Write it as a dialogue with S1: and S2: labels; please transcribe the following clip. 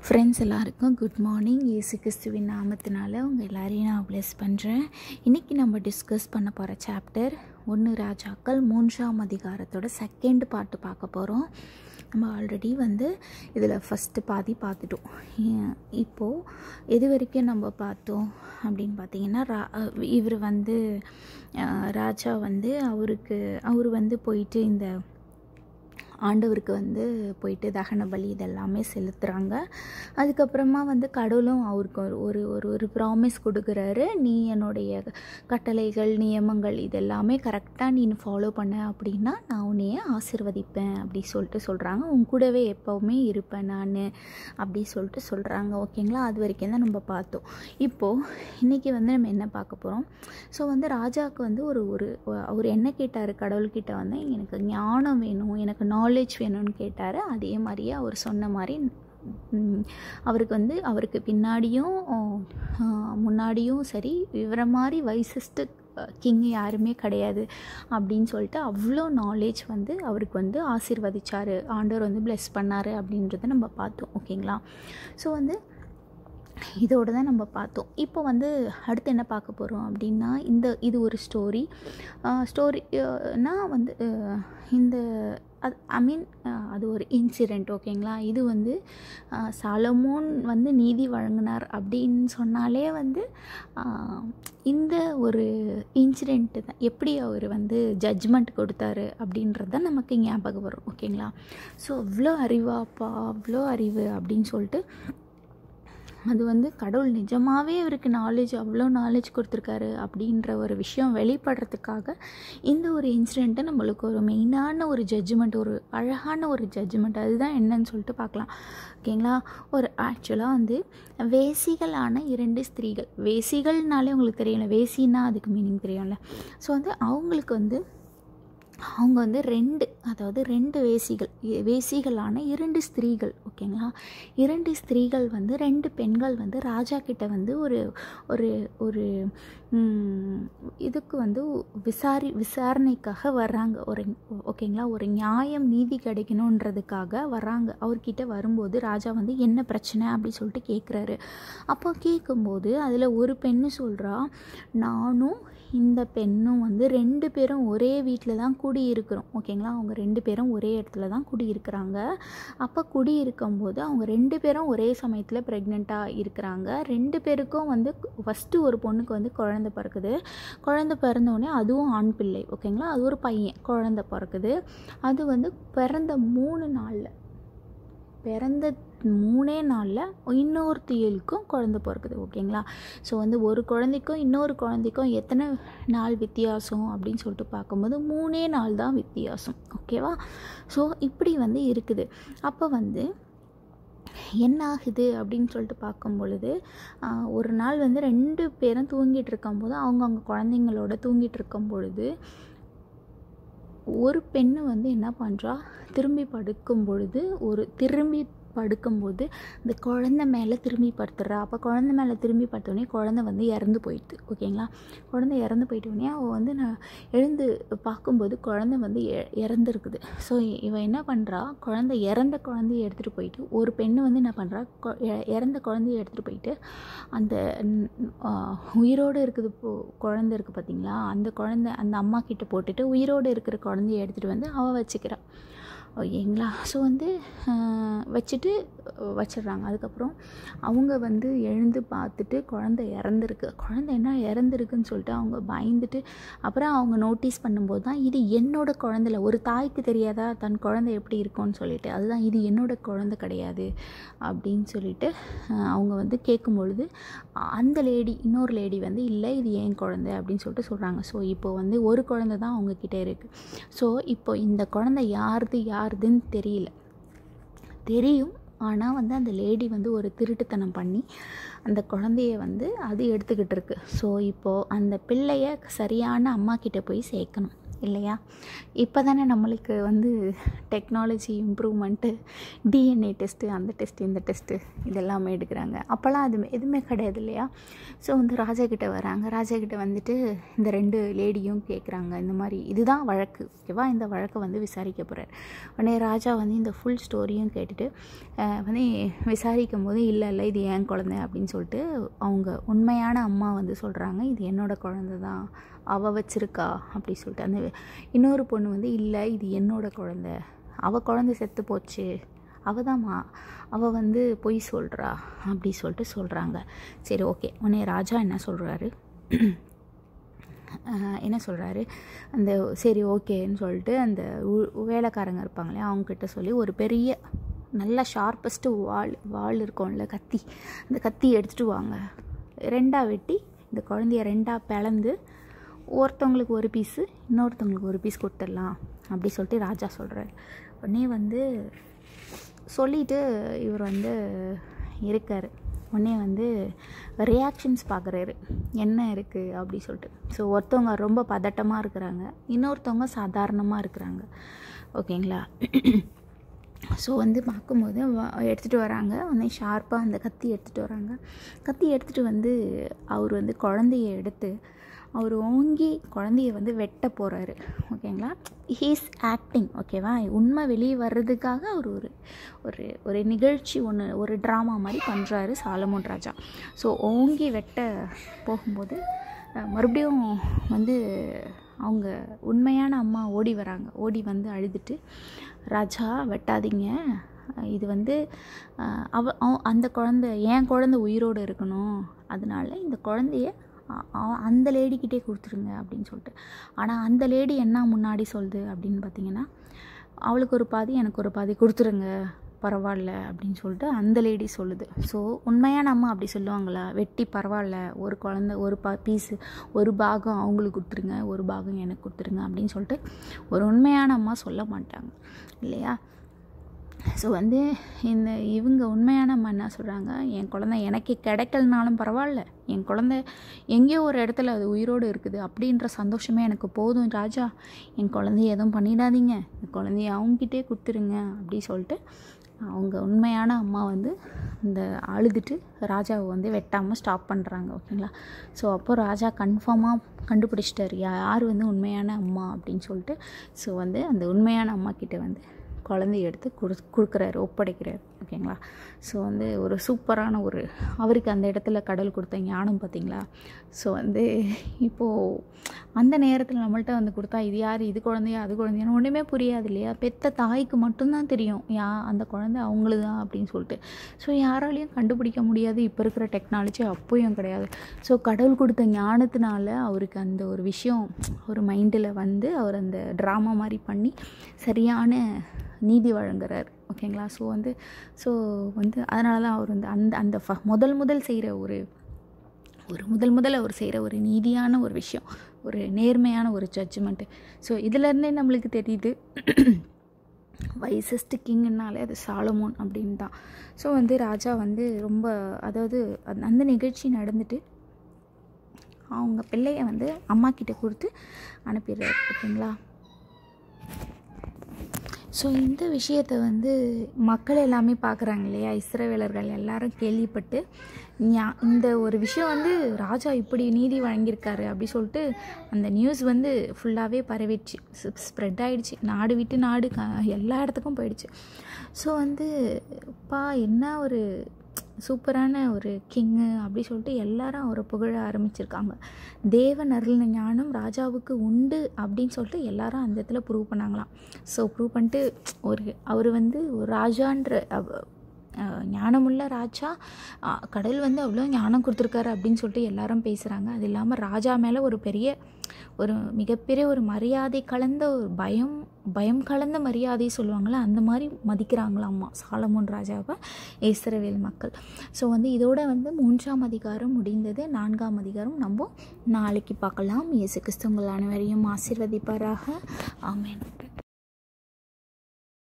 S1: friends எல்லாருக்கும் good morning இயேசு கிறிஸ்துவின் நாமத்தினால உங்கள் எல்லாரையும் நான் ப்ளெஸ் பண்ணுறேன் இன்றைக்கி நம்ம டிஸ்கஸ் பண்ண போகிற சாப்டர் ஒன்று ராஜாக்கள் மூன்றாம் அதிகாரத்தோட செகண்ட் பாட்டு பார்க்க போகிறோம் நம்ம ஆல்ரெடி வந்து இதில் ஃபஸ்ட்டு பாதி பார்த்துட்டோம் ஏன் இப்போது எது வரைக்கும் நம்ம பார்த்தோம் அப்படின்னு பார்த்தீங்கன்னா ரா இவர் வந்து அஹ், ராஜா வந்து அவருக்கு அவர் வந்து போயிட்டு இந்த ஆண்டவருக்கு வந்து போயிட்டு தகன பலி இதெல்லாமே செலுத்துகிறாங்க அதுக்கப்புறமா வந்து கடவுளும் அவருக்கு ஒரு ஒரு ஒரு ஒரு ப்ராமிஸ் கொடுக்குறாரு நீ என்னுடைய கட்டளைகள் நியமங்கள் இதெல்லாமே கரெக்டாக நீ ஃபாலோ பண்ண அப்படின்னா நான் உன்னைய ஆசிர்வதிப்பேன் அப்படி சொல்லிட்டு சொல்கிறாங்க உன் கூடவே எப்போவுமே இருப்பேன் நான் அப்படி சொல்லிட்டு சொல்கிறாங்க ஓகேங்களா அது வரைக்கும் தான் நம்ம பார்த்தோம் இப்போது இன்றைக்கி வந்து நம்ம என்ன பார்க்க போகிறோம் ஸோ வந்து ராஜாவுக்கு வந்து ஒரு ஒரு அவர் என்ன கேட்டார் கடவுள்கிட்ட வந்து எனக்கு ஞானம் வேணும் எனக்கு நாலேஜ் வேணும்னு கேட்டார் அதே மாதிரியே அவர் சொன்ன மாதிரி ம், அவருக்கு வந்து அவருக்கு பின்னாடியும் ஆ, முன்னாடியும் சரி இவரை மாதிரி வைசஸ்ட்டு கிங் யாருமே கிடையாது அப்படின்னு சொல்லிட்டு அவ்வளோ நாலேஜ் வந்து அவருக்கு வந்து ஆசீர்வதிச்சார் ஆண்டவர் வந்து bless பண்ணார் அப்படின்றத நம்ம பார்த்தோம் ஓகேங்களா ஸோ வந்து இதோட தான் நம்ம பார்த்தோம் இப்போ வந்து அடுத்து என்ன பார்க்க போகிறோம் அப்படின்னா இந்த இது ஒரு ஸ்டோரி ஸ்டோரினா வந்து அஹ், இந்த அது ஐ மீன் அது ஒரு இன்சிடெண்ட் ஓகேங்களா இது வந்து அஹ், சாலமோன் வந்து நீதி வழங்கினார் அப்படின்னு சொன்னாலே வந்து அஹ், இந்த ஒரு இன்சிடெண்ட்டு தான் எப்படி அவர் வந்து ஜட்ஜ்மெண்ட் கொடுத்தாரு அப்படின்றது தான் நமக்கு ஞாபகம் வரும் ஓகேங்களா ஸோ அவ்வளோ அறிவாப்பா அவ்வளோ அறிவு அப்படின்னு சொல்லிட்டு அது வந்து கடவுள் நிஜமாகவே அவருக்கு நாலேஜ் அவ்வளோ நாலேஜ் கொடுத்துருக்காரு அப்படின்ற ஒரு விஷயம் வெளிப்படுறதுக்காக இந்த ஒரு இன்சிடெண்ட்டை நம்மளுக்கு ஒரு மெயினான ஒரு ஜட்ஜ்மெண்ட் ஒரு அழகான ஒரு ஜட்ஜ்மெண்ட் அதுதான் என்னன்னு சொல்லிட்டு பார்க்கலாம் ஓகேங்களா ஒரு ஆக்சுவலாக வந்து வேசிகளான இரண்டு ஸ்திரீகள் வேசிகள்னாலே உங்களுக்கு தெரியல வேசின்னா அதுக்கு மீனிங் தெரியும்ல ஸோ வந்து அவங்களுக்கு வந்து அவங்க வந்து ரெண்டு அதாவது ரெண்டு வேசிகள் இ- வேசிகளான இரண்டு ஸ்திரீகள் ஓகேங்களா இரண்டு ஸ்திரீகள் வந்து ரெண்டு பெண்கள் வந்து ராஜா கிட்ட வந்து ஒரு ஒரு ஒரு ம், இதுக்கு வந்து விசாரி விசாரணைக்காக வர்றாங்க ஒரு ஓகேங்களா ஒரு நியாயம் நீதி கிடைக்கணுன்றதுக்காக வர்றாங்க அவர்கிட்ட வரும்போது ராஜா வந்து என்ன பிரச்சனை அப்படி சொல்லிட்டு கேட்குறாரு அப்போ கேட்கும்போது அதில் ஒரு பெண்ணு சொல்கிறா நானும் இந்த பெண்ணும் வந்து ரெண்டு பேரும் ஒரே வீட்டில் தான் குடியிருக்கிறோம் ஓகேங்களா அவங்க ரெண்டு பேரும் ஒரே இடத்துல தான் குடியிருக்கிறாங்க அப்போ குடியிருக்கும்போது அவங்க ரெண்டு பேரும் ஒரே சமயத்தில் ப்ரெக்னெண்ட்டாக இருக்கிறாங்க ரெண்டு பேருக்கும் வந்து ஃபஸ்ட்டு ஒரு பொண்ணுக்கு வந்து குழந்தை பிறக்குது குழந்தை பிறந்தோடனே அதுவும் ஆண் பிள்ளை ஓகேங்களா அது ஒரு பையன் குழந்தை பிறக்குது அது வந்து பிறந்த மூணு நாளில் பிறந்த மூணே நாளில் இன்னொருத்தியலுக்கும் குழந்தை பிறக்குது ஓகேங்களா ஸோ வந்து ஒரு குழந்தைக்கும் இன்னொரு குழந்தைக்கும் எத்தனை நாள் வித்தியாசம் அப்படின்னு சொல்லிட்டு பார்க்கும்போது மூணே நாள் தான் வித்தியாசம் ஓகேவா ஸோ இப்படி வந்து இருக்குது அப்போ வந்து என்ன ஆகுது அப்படின்னு சொல்லிட்டு பார்க்கும் பொழுது ஆஹ், ஒரு நாள் வந்து ரெண்டு பேரும் தூங்கிட்டு இருக்கும்போது அவங்க அவங்க குழந்தைங்களோட தூங்கிட்டு இருக்கும் பொழுது ஒரு பெண்ணு வந்து என்ன பண்ணுறா திரும்பி படுக்கும் பொழுது ஒரு திரும்பி படுக்கும்போது அந்த குழந்தை மேலே திரும்பி படுத்துடுறா அப்போ குழந்தை மேலே திரும்பி படுத்தோடனே குழந்தை வந்து இறந்து போயிடுது ஓகேங்களா குழந்தை இறந்து போயிட்டோடனே அவள் வந்து நான் எழுந்து பார்க்கும்போது குழந்தை வந்து இ- இறந்துருக்குது ஸோ இவன் என்ன பண்ணுறா குழந்தை இறந்த குழந்தைய எடுத்துகிட்டு போயிட்டு ஒரு பெண்ணு வந்து என்ன பண்ணுறா இறந்த குழந்தைய எடுத்துகிட்டு போயிட்டு அந்த ன்- ஆ, உயிரோடு இருக்குது போ குழந்தை இருக்குது பார்த்தீங்களா அந்த குழந்தை அந்த அம்மா கிட்ட போட்டுட்டு உயிரோடு இருக்கிற குழந்தைய எடுத்துகிட்டு வந்து அவள் வச்சுக்கிறா ஓகேங்களா ஸோ வந்து ஆஹ், வச்சுட்டு வச்சிடுறாங்க அதுக்கப்புறம் அவங்க வந்து எழுந்து பார்த்துட்டு குழந்தை இறந்துருக்கு குழந்தை என்ன இறந்துருக்குன்னு சொல்லிட்டு அவங்க பயந்துட்டு அப்புறம் அவங்க நோட்டீஸ் பண்ணும்போது தான் இது என்னோட குழந்தைல ஒரு தாய்க்கு தெரியாதா தன் குழந்தை எப்படி இருக்கும்னு சொல்லிட்டு அதுதான் இது என்னோட குழந்தை கிடையாது அப்படின்னு சொல்லிட்டு ஆஹ், அவங்க வந்து கேட்கும் பொழுது அந்த லேடி இன்னொரு லேடி வந்து இல்லை இது என் குழந்தை அப்படின்னு சொல்லிட்டு சொல்கிறாங்க ஸோ இப்போ வந்து ஒரு குழந்தை தான் அவங்க கிட்ட இருக்குது ஸோ இப்போ இந்த குழந்தை யாருது யாருதுன்னு தெரியல தெரியும் ஆனால் வந்து அந்த லேடி வந்து ஒரு திருட்டுத்தனம் பண்ணி அந்த குழந்தைய வந்து அது எடுத்துக்கிட்டு இருக்கு ஸோ இப்போது அந்த பிள்ளைய சரியான அம்மா கிட்ட போய் சேர்க்கணும் இல்லையா இப்போ தானே நம்மளுக்கு வந்து டெக்னாலஜி இம்ப்ரூவ்மெண்ட்டு டிஎன்ஏ டெஸ்ட்டு அந்த டெஸ்ட்டு இந்த டெஸ்ட்டு இதெல்லாமே எடுக்கிறாங்க அப்போல்லாம் அது எதுவுமே கிடையாது இல்லையா ஸோ வந்து ராஜா கிட்ட வராங்க ராஜா கிட்ட வந்துட்டு இந்த ரெண்டு லேடியும் கேட்குறாங்க இந்த மாதிரி இதுதான் வழக்கு ஓகேவா இந்த வழக்கை வந்து விசாரிக்க போகிறார் உடனே ராஜா வந்து இந்த ஃபுல் ஸ்டோரியும் கேட்டுட்டு அஹ், வந்து விசாரிக்கும் போது இல்லை இல்லை இது என் குழந்தை அப்படின்னு சொல்லிட்டு அவங்க உண்மையான அம்மா வந்து சொல்கிறாங்க இது என்னோட குழந்தை தான் அவள் வச்சிருக்கா அப்படி சொல்லிட்டு அந்த இன்னொரு பொண்ணு வந்து இல்லை இது என்னோட குழந்தை அவள் குழந்தை செத்து போச்சு அவள் தான்மா அவள் வந்து பொய் சொல்கிறா அப்படி சொல்லிட்டு சொல்கிறாங்க சரி ஓகே உடனே ராஜா என்ன சொல்கிறாரு என்ன சொல்கிறாரு அந்த சரி ஓகேன்னு சொல்லிட்டு அந்த உ- வேலைக்காரங்க இருப்பாங்க இல்லையா அவங்கக்கிட்ட சொல்லி ஒரு பெரிய நல்ல ஷார்ப்பஸ்ட்டு வாள் வாள் இருக்கும்ல கத்தி அந்த கத்தி எடுத்துகிட்டு வாங்க ரெண்டாக வெட்டி இந்த குழந்தைய ரெண்டாக பிளந்து ஒருத்தவங்களுக்கு ஒரு பீஸு இன்னொருத்தவங்களுக்கு ஒரு பீஸ் கொடுத்துடலாம் அப்படி சொல்லிட்டு ராஜா சொல்கிறார் உடனே வந்து சொல்லிட்டு இவர் வந்து இருக்கார் உடனே வந்து ரியாக்ஷன்ஸ் பார்க்குறாரு என்ன இருக்குது அப்படி சொல்லிட்டு ஸோ ஒருத்தவங்க ரொம்ப பதட்டமாக இருக்கிறாங்க இன்னொருத்தவங்க சாதாரணமாக இருக்கிறாங்க ஓகேங்களா ஸோ வந்து பார்க்கும்போது வ- எடுத்துகிட்டு வராங்க உடனே ஷார்ப்பாக அந்த கத்தி எடுத்துகிட்டு வராங்க கத்தி எடுத்துகிட்டு வந்து அவர் வந்து குழந்தைய எடுத்து அவர் ஓங்கி குழந்தைய வந்து வெட்ட போகிறாரு ஓகேங்களா ஹீஸ் ஆக்டிங் ஓகேவா உண்மை வெளியே வர்றதுக்காக அவர் ஒரு ஒரு ஒரு நிகழ்ச்சி ஒன்று ஒரு ட்ராமா மாதிரி பண்ணுறாரு சாலமோன் ராஜா ஸோ ஓங்கி வெட்ட போகும்போது அஹ், மறுபடியும் வந்து அவங்க உண்மையான அம்மா ஓடி வராங்க ஓடி வந்து அழுதுட்டு ராஜா வெட்டாதீங்க அஹ் இது வந்து அஹ், அவ அவ- அந்த குழந்தை என் குழந்தை உயிரோடு இருக்கணும் அதனால இந்த குழந்தைய அ- அ- அந்த லேடிக்கிட்டே கொடுத்துருங்க அப்படின்னு சொல்லிட்டு ஆனால் அந்த லேடி என்ன முன்னாடி சொல்லுது அப்படின்னு பார்த்தீங்கன்னா அவளுக்கு ஒரு பாதி எனக்கு ஒரு பாதி கொடுத்துருங்க பரவாயில்ல அப்படின்னு சொல்லிட்டு அந்த லேடி சொல்லுது ஸோ உண்மையான அம்மா அப்படி சொல்லுவாங்களா வெட்டி பரவாயில்ல ஒரு குழந்த ஒரு பா பீஸு ஒரு பாகம் அவங்களுக்கு கொடுத்துருங்க ஒரு பாகம் எனக்கு கொடுத்துருங்க அப்படின்னு சொல்லிட்டு ஒரு உண்மையான அம்மா சொல்ல மாட்டாங்க இல்லையா ஸோ வந்து இந்த இவங்க உண்மையான அம்மா என்ன சொல்கிறாங்க என் குழந்தை எனக்கு கிடைக்கலனாலும் பரவாயில்ல என் குழந்தை எங்கேயோ ஒரு இடத்துல அது உயிரோடு இருக்குது அப்படின்ற சந்தோஷமே எனக்கு போதும் ராஜா என் குழந்தைய எதுவும் பண்ணிடாதீங்க இந்த குழந்தைய அவங்ககிட்டே கொடுத்துருங்க அப்படி சொல்லிட்டு அவங்க உண்மையான அம்மா வந்து இந்த அழுதுட்டு ராஜாவை வந்து வெட்டாமல் ஸ்டாப் பண்ணுறாங்க ஓகேங்களா ஸோ அப்போ ராஜா கன்ஃபார்மாக கண்டுபிடிச்சிட்டாரு யார் வந்து உண்மையான அம்மா அப்படின்னு சொல்லிட்டு ஸோ வந்து அந்த உண்மையான அம்மா கிட்ட வந்து குழந்தைய எடுத்து கொடு கொடுக்குறாரு ஒப்படைக்கிறாரு ஓகேங்களா ஸோ வந்து ஒரு சூப்பரான ஒரு அவருக்கு அந்த இடத்துல கடல் கொடுத்த ஞானம் பார்த்தீங்களா ஸோ வந்து இப்போது அந்த நேரத்தில் நம்மள்ட்ட வந்து கொடுத்தா இது யார் இது குழந்தையா அது குழந்தையான்னு ஒன்றுமே புரியாது இல்லையா பெத்த தாய்க்கு மட்டும்தான் தெரியும் யா அந்த குழந்தை அவங்களுது தான் அப்படின்னு சொல்லிட்டு ஸோ யாராலையும் கண்டுபிடிக்க முடியாது இப்போ இருக்கிற டெக்னாலஜி அப்போயும் கிடையாது ஸோ கடவுள் கொடுத்த ஞானத்தினால அவருக்கு அந்த ஒரு விஷயம் ஒரு மைண்டில் வந்து அவர் அந்த ட்ராமா மாதிரி பண்ணி சரியான நீதி வழங்குறார் ஓகேங்களா ஸோ வந்து ஸோ வந்து அதனால தான் அவர் வந்து அந்த அந்த ஃப முதல் முதல் செய்கிற ஒரு ஒரு முதல் முதல் அவர் செய்கிற ஒரு நீதியான ஒரு விஷயம் ஒரு நேர்மையான ஒரு ஜட்ஜ்மெண்ட்டு ஸோ இதிலேருந்தே நம்மளுக்கு தெரியுது வைசஸ்ட் கிங்குனாலே அது சாலமோன் அப்படின்னு தான் ஸோ வந்து ராஜா வந்து ரொம்ப அதாவது அந்த அந்த நிகழ்ச்சி நடந்துட்டு அவங்க பிள்ளைய வந்து அம்மா கிட்ட கொடுத்து அனுப்பிடுறாரு ஓகேங்களா ஸோ இந்த விஷயத்தை வந்து மக்கள் எல்லாமே பார்க்குறாங்க இல்லையா இஸ்ரவேலர்கள் எல்லாரும் கேள்விப்பட்டு ஞா- இந்த ஒரு விஷயம் வந்து ராஜா இப்படி நீதி வழங்கியிருக்காரு அப்படி சொல்லிட்டு அந்த நியூஸ் வந்து ஃபுல்லாகவே பரவிடுச்சு ஸ்ப்ரெட் ஆயிடுச்சு நாடு விட்டு நாடு க எல்லா இடத்துக்கும் போயிடுச்சு ஸோ வந்து பா என்ன ஒரு சூப்பரான ஒரு கிங்கு அப்படி சொல்லிட்டு எல்லாரும் அவரை புகழ ஆரம்பிச்சிருக்காங்க தேவன் அருளின ஞானம் ராஜாவுக்கு உண்டு அப்படின்னு சொல்லிட்டு எல்லாரும் அந்த இடத்துல ப்ரூவ் பண்ணாங்களாம் ஸோ ப்ரூவ் பண்ணிட்டு ஒரு அவர் வந்து ஒரு ராஜான்ற அவ- அஹ் ஞானமுள்ள ராஜா அஹ் கடவுள் வந்து அவ்வளோ ஞானம் கொடுத்துருக்காரு அப்படின்னு சொல்லிட்டு எல்லாரும் பேசுகிறாங்க அது இல்லாமல் ராஜா மேலே ஒரு பெரிய ஒரு மிகப்பெரிய ஒரு மரியாதை கலந்த ஒரு பயம் பயம் கலந்த மரியாதை சொல்லுவாங்கள்ல அந்த மாதிரி மதிக்கிறாங்களாம்மா சாலமோன் ராஜாவை இஸ்ரவேல் மக்கள் ஸோ வந்து இதோட வந்து மூன்றாம் அதிகாரம் முடிந்தது நான்காம் அதிகாரம் நம்ம நாளைக்கு பார்க்கலாம் இயேசு கிறிஸ்து உங்கள் அனைவரையும் ஆசீர்வதிப்பாராக ஆமென்